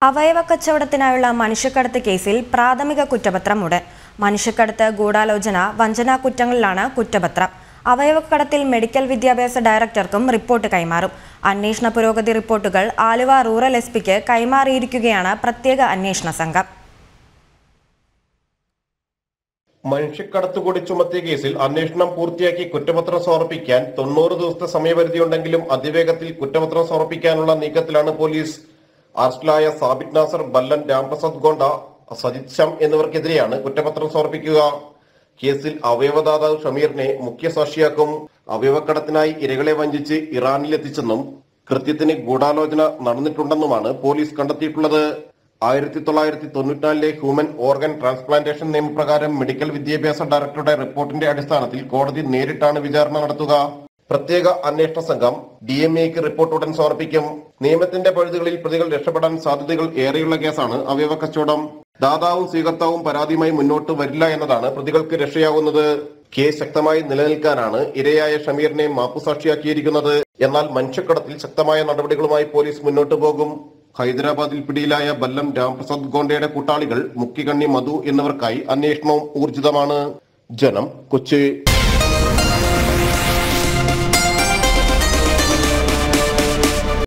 അവയവ കച്ചവടത്തിനായുള്ള മനുഷ്യക്കടത്ത് കേസിൽ പ്രാഥമിക കുറ്റപത്രം ഉടൻ മനുഷ്യക്കടത്ത് ഗൂഢാലോചന വഞ്ചനാ കുറ്റങ്ങളിലാണ് കുറ്റപത്രം അവയവക്കടത്തിൽ മെഡിക്കൽ വിദ്യാഭ്യാസ ഡയറക്ടർക്കും റിപ്പോർട്ട് കൈമാറും അന്വേഷണ പുരോഗതി റിപ്പോർട്ടുകൾ ആലുവ റൂറൽ എസ് പിക്ക് കൈമാറിയിരിക്കുകയാണ് പ്രത്യേക അന്വേഷണ സംഘം മനുഷ്യക്കടത്ത് കൂടി ചുമത്തിയ കേസിൽ അന്വേഷണം പൂർത്തിയാക്കി കുറ്റപത്രം സമർപ്പിക്കാൻ തൊണ്ണൂറ് ദിവസത്തെ സമയപരിധിയുണ്ടെങ്കിലും അതിവേഗത്തിൽ കുറ്റപത്രം സമർപ്പിക്കാനുള്ള നീക്കത്തിലാണ് പോലീസ് അറസ്റ്റിലായ സാബിത് നാസർ ബല്ലൻ രാംപ്രസാദ് ഗോണ്ട സജിത് ശ്യാം എന്നിവർക്കെതിരെയാണ് കുറ്റപത്രം സമർപ്പിക്കുക കേസിൽ അവയവദാതാവ് ഷമീറിനെ മുഖ്യസാക്ഷിയാക്കും അവയവക്കടത്തിനായി ഇരകളെ വഞ്ചിച്ച് ഇറാനിലെത്തിച്ചെന്നും കൃത്യത്തിന് ഗൂഢാലോചന നടന്നിട്ടുണ്ടെന്നുമാണ് പോലീസ് കണ്ടെത്തിയിട്ടുള്ളത് ആയിരത്തി തൊള്ളായിരത്തി തൊണ്ണൂറ്റിനാലിലെ ഹ്യൂമൻ ഓർഗൻ ട്രാൻസ്പ്ലാന്റേഷൻ നിയമപ്രകാരം മെഡിക്കൽ വിദ്യാഭ്യാസ ഡയറക്ടറുടെ റിപ്പോർട്ടിന്റെ അടിസ്ഥാനത്തിൽ കോടതി നേരിട്ടാണ് വിചാരണ നടത്തുക പ്രത്യേക അന്വേഷണ സംഘം ഡി എം എക്ക് റിപ്പോർട്ട് ഉടൻ സമർപ്പിക്കും നിയമത്തിന്റെ പഴുതുകളിൽ പ്രതികൾ രക്ഷപ്പെടാൻ സാധ്യതകൾ ഏറെയുള്ള കേസാണ് അവയവ കച്ചവടം ദാതാവും സ്വീകർത്താവും പരാതിയുമായി മുന്നോട്ട് വരില്ല എന്നതാണ് പ്രതികൾക്ക് രക്ഷയാകുന്നത് കേസ് ശക്തമായി നിലനിൽക്കാനാണ് ഇരയായ ഷമീറിനെ മാപ്പുസാക്ഷിയാക്കിയിരിക്കുന്നത് എന്നാൽ മനുഷ്യക്കടത്തിൽ ശക്തമായ നടപടികളുമായി പോലീസ് മുന്നോട്ട് പോകും ഹൈദരാബാദിൽ പിടിയിലായ ബല്ലം രാംപ്രസാദ് ഗോണ്ടയുടെ കൂട്ടാളികൾ മുക്കിക്കണ്ണി മധു എന്നിവർക്കായി അന്വേഷണവും ഊർജിതമാണ് ജനം കൊച്ചി